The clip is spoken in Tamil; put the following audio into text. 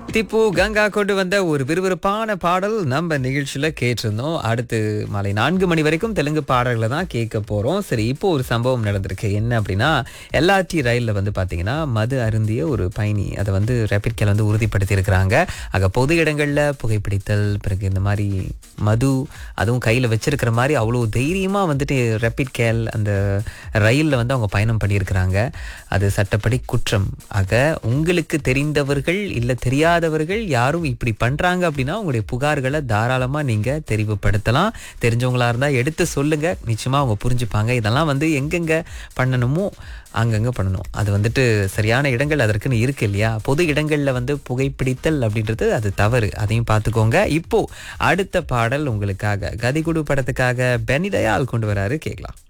திப்பு கங்கா கொண்டு வந்த ஒரு விறுவிறுப்பான பாடல் நம்ம நிகழ்ச்சியில கேட்டிருந்தோம் அடுத்து மாலை நான்கு மணி வரைக்கும் தெலுங்கு பாடல்களை தான் கேட்க போறோம் சரி இப்போ ஒரு சம்பவம் நடந்திருக்கு என்ன அப்படின்னா எல்ஆர்டி ரயில்ல வந்து பாத்தீங்கன்னா மது அருந்திய ஒரு பயணி அதை வந்து ரேபிட் கேல் வந்து உறுதிப்படுத்தி இருக்கிறாங்க ஆக பொது இடங்கள்ல புகைப்பிடித்தல் பிறகு இந்த மாதிரி மது அதுவும் கையில வச்சிருக்கிற மாதிரி அவ்வளோ தைரியமா வந்துட்டு ரேபிட் கேல் அந்த ரயில்ல வந்து அவங்க பயணம் பண்ணியிருக்கிறாங்க அது சட்டப்படி குற்றம் ஆக உங்களுக்கு தெரிந்தவர்கள் இல்ல தெரியாதவர்கள் யாரும் இப்படி பண்றாங்க அப்படின்னா உங்களுடைய புகார்களை தாராளமா நீங்க தெரிவுபடுத்தலாம் தெரிஞ்சவங்களா இருந்தா எடுத்து சொல்லுங்க நிச்சயமா அவங்க புரிஞ்சுப்பாங்க இதெல்லாம் வந்து எங்கெங்க பண்ணணுமோ அங்கங்க பண்ணணும் அது வந்துட்டு சரியான இடங்கள் அதற்குன்னு இருக்கு இல்லையா பொது இடங்கள்ல வந்து புகைப்பிடித்தல் அப்படின்றது அது தவறு அதையும் பார்த்துக்கோங்க இப்போ அடுத்த பாடல் உங்களுக்காக கதிகுடு படத்துக்காக பெனிதயால் கொண்டு வராரு கேட்கலாம்